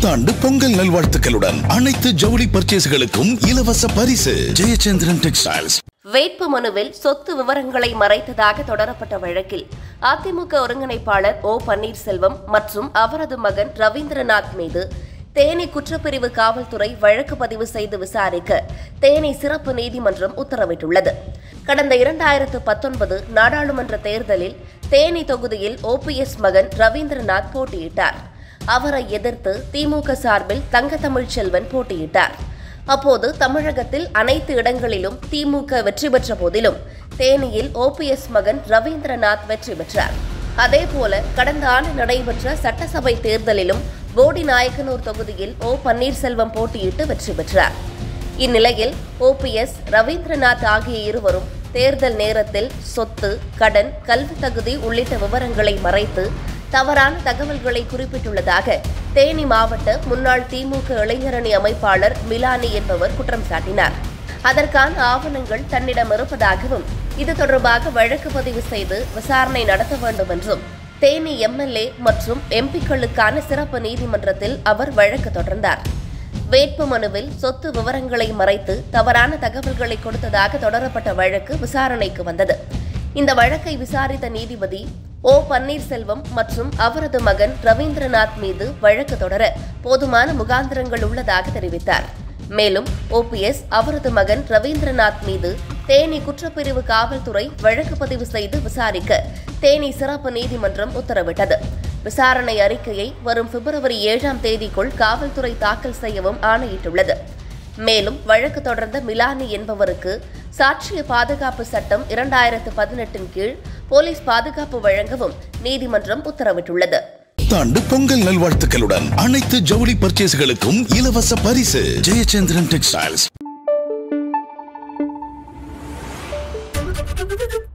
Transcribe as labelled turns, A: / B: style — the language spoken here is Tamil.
A: புத்தாண்டு பொங்கல் நல்வாழ்த்துக்களுடன் அனைத்து ஜவுளி பர்ச்சேஸ்களுக்கும் இலவச பரிசு ஜெயச்சந்திரன் டெக்ஸ்டைல்ஸ்
B: வேட்பு மனுவில் சொத்து விவரங்களை மறைத்ததாக தொடரப்பட்ட வழக்கில் அதிமுக ஒருங்கிணைப்பாளர் ஓ பன்னீர்செல்வம் மற்றும் அவரது மகன் ரவீந்திரநாத் மீது தேனி குற்றப்பிரிவு காவல்துறை வழக்கு பதிவு செய்து விசாரிக்க தேனி சிறப்பு நீதிமன்றம் உத்தரவிட்டுள்ளது கடந்த இரண்டாயிரத்து பத்தொன்பது நாடாளுமன்ற தேர்தலில் தேனி தொகுதியில் ஓபிஎஸ் மகன் ரவீந்திரநாத் போட்டியிட்டார் அவரை எதிர்த்து திமுக சார்பில் தங்கத்தமிழ்ச் செல்வன் போட்டியிட்டார் அப்போது தமிழகத்தில் அனைத்து இடங்களிலும் திமுக வெற்றி பெற்ற போதிலும் தேனியில் ஓபிஎஸ் மகன் ரவீந்திரநாத் வெற்றி பெற்றார் அதேபோல கடந்த ஆண்டு நடைபெற்ற சட்டசபை தேர்தலிலும் போடி நாயக்கனூர் தொகுதியில் ஓ பன்னீர்செல்வம் போட்டியிட்டு வெற்றி பெற்றார் இந்நிலையில் ஓபிஎஸ் ரவீந்திரநாத் ஆகிய இருவரும் தேர்தல் நேரத்தில் சொத்து கடன் கல்வி தகுதி உள்ளிட்ட விவரங்களை மறைத்து தவறான தகவல்களை குறிப்பிட்டுள்ளதாக தேனி மாவட்ட முன்னாள் திமுக இளைஞரணி அமைப்பாளர் மிலானி என்பவர் குற்றம் சாட்டினார் அதற்கான ஆவணங்கள் தன்னிடம் இருப்பதாகவும் இது தொடர்பாக வழக்கு பதிவு செய்து விசாரணை நடத்த வேண்டும் என்றும் தேனி எம்எல்ஏ மற்றும் எம்பிக்களுக்கான சிறப்பு நீதிமன்றத்தில் அவர் வழக்கு தொடர்ந்தார் வேட்பு மனுவில் சொத்து விவரங்களை மறைத்து தவறான தகவல்களை கொடுத்ததாக தொடரப்பட்ட வழக்கு விசாரணைக்கு வந்தது இந்த வழக்கை விசாரித்த நீதிபதி ஓ பன்னீர்செல்வம் மற்றும் அவரது மகன் ரவீந்திரநாத் மீது வழக்கு தொடர போதுமான முகாந்திரங்கள் உள்ளதாக தெரிவித்தார் மேலும் ஓபிஎஸ் அவரது மகன் ரவீந்திரநாத் மீது தேனி குற்றப்பிரிவு காவல்துறை வழக்கு பதிவு செய்து விசாரிக்க தேனி சிறப்பு நீதிமன்றம் உத்தரவிட்டது விசாரணை அறிக்கையை வரும் பிப்ரவரி ஏழாம் தேதிக்குள் காவல்துறை தாக்கல் செய்யவும் ஆணையிட்டுள்ளது மேலும் வழக்கு தொடர்ந்த மிலானி என்பவருக்கு சாட்சிய பாதுகாப்பு சட்டம் இரண்டாயிரத்து பதினெட்டின் கீழ் போலீஸ் பாதுகாப்பு வழங்கவும் நீதிமன்றம் உத்தரவிட்டுள்ளது
A: புத்தாண்டு பொங்கல் நல்வாழ்த்துக்களுடன் அனைத்து ஜவுளி பர்ச்சேஸ்களுக்கும் இலவச பரிசு ஜெயச்சந்திரன் டெக்ஸ்டைல்ஸ்